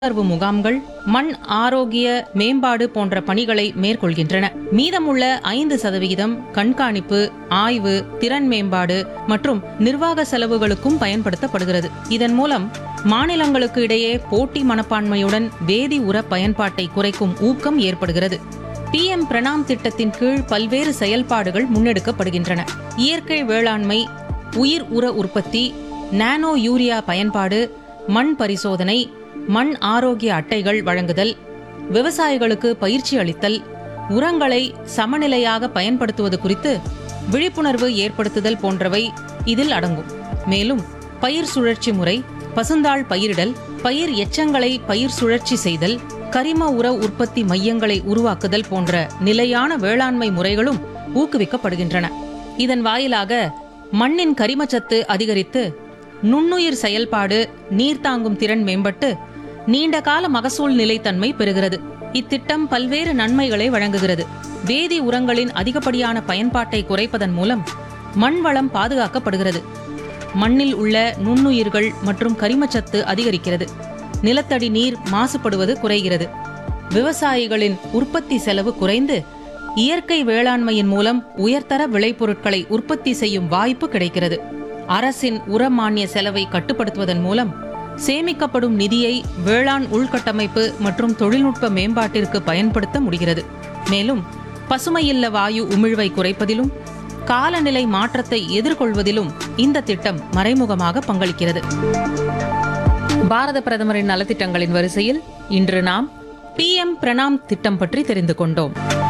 விழிப்புணர்வு முகாம்கள் மண் ஆரோக்கிய மேம்பாடு போன்ற பணிகளை மேற்கொள்கின்றன மீதமுள்ள ஐந்து சதவிகிதம் கண்காணிப்பு ஆய்வு திறன் மேம்பாடு மற்றும் நிர்வாக செலவுகளுக்கும் பயன்படுத்தப்படுகிறது இதன் மூலம் மாநிலங்களுக்கு இடையே போட்டி மனப்பான்மையுடன் வேதி உர பயன்பாட்டை குறைக்கும் ஊக்கம் ஏற்படுகிறது பிஎம் பிரணாம் திட்டத்தின் கீழ் பல்வேறு செயல்பாடுகள் முன்னெடுக்கப்படுகின்றன இயற்கை வேளாண்மை உயிர் உர உற்பத்தி நானோ யூரியா பயன்பாடு மண் பரிசோதனை மண் ஆரோக்கிய அட்டைகள் வழங்குதல் விவசாயிகளுக்கு பயிற்சி அளித்தல் உரங்களை சமநிலையாக பயன்படுத்துவது குறித்து விழிப்புணர்வு ஏற்படுத்துதல் போன்றவை இதில் அடங்கும் மேலும் பயிர் சுழற்சி முறை பசுந்தாள் பயிரிடல் பயிர் எச்சங்களை பயிர் சுழற்சி செய்தல் கரிம உர உற்பத்தி மையங்களை உருவாக்குதல் போன்ற நிலையான வேளாண்மை முறைகளும் ஊக்குவிக்கப்படுகின்றன இதன் வாயிலாக மண்ணின் கரிமச்சத்து அதிகரித்து நுண்ணுயிர் செயல்பாடு நீர் தாங்கும் திறன் மேம்பட்டு நீண்ட கால மகசூல் நிலைத்தன்மை பெறுகிறது இத்திட்டம் பல்வேறு நன்மைகளை வழங்குகிறது வேதி உரங்களின் அதிகப்படியான பயன்பாட்டை குறைப்பதன் மூலம் மண் வளம் பாதுகாக்கப்படுகிறது மண்ணில் உள்ள நுண்ணுயிர்கள் மற்றும் கரிமச்சத்து அதிகரிக்கிறது நிலத்தடி நீர் மாசுபடுவது குறைகிறது விவசாயிகளின் உற்பத்தி செலவு குறைந்து இயற்கை வேளாண்மையின் மூலம் உயர்தர விளைபொருட்களை உற்பத்தி செய்யும் வாய்ப்பு கிடைக்கிறது அரசின் உர மானிய செலவை கட்டுப்படுத்துவதன் மூலம் சேமிக்கப்படும் நிதியை வேளாண் உள்கட்டமைப்பு மற்றும் தொழில்நுட்ப மேம்பாட்டிற்கு பயன்படுத்த முடிகிறது மேலும் பசுமையில்ல வாயு உமிழ்வை குறைப்பதிலும் காலநிலை மாற்றத்தை எதிர்கொள்வதிலும் இந்த திட்டம் மறைமுகமாக பங்களிக்கிறது பாரத பிரதமரின் நலத்திட்டங்களின் வரிசையில் இன்று நாம் பிஎம் பிரணாம் திட்டம் பற்றி தெரிந்து கொண்டோம்